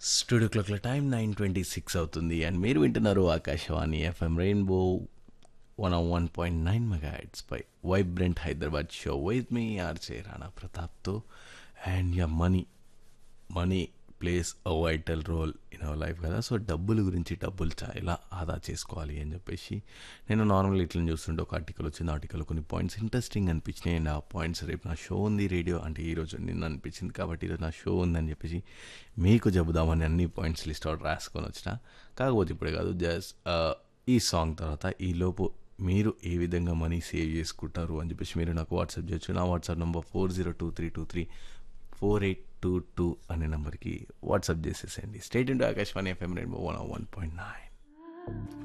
studio క్లాక్ల time nine twenty six అవుతుంది and మీరు వింటున్నారు Akashvani FM rainbow one one point nine mega pie vibrant Hyderabad show with me RJ Rana ప్రతాప్తో and yeah money money plays a vital role in our life కదా so డబ్బుల గురించి డబ్బులు చా- ఎలా ఆదా చేసుకోవాలి అని చెప్పేసి నేను నార్మల్ ఇట్లా చూస్తుంటే ఒక ఆర్టికల్ వచ్చింది ఆర్టికల్ కొన్ని పాయింట్స్ ఇంట్రెస్టింగ్ అనిపించినాయి అండ్ ఆ పాయింట్స్ రేపు నా షో ఉంది రేడియో అంటే ఈరోజు నిన్న అనిపించింది కాబట్టి ఈరోజు నా షో ఉందని చెప్పేసి మీకు చెబుదామని అన్ని పాయింట్స్ లిస్ట్ అవుట్ రాసుకొని వచ్చిన కాకపోతే ఇప్పుడే కాదు జస్ట్ ఈ సాంగ్ తర్వాత ఈ లోపు మీరు ఏ విధంగా మనీ సేవ్ చేసుకుంటారు అని చెప్పేసి మీరు నాకు వాట్సాప్ చేయొచ్చు నా WhatsApp number four zero two three two three four eight two two అనే నెంబర్కి వాట్సాప్ చేసేసేయండి state into Akashvani FM rainbow one one point nine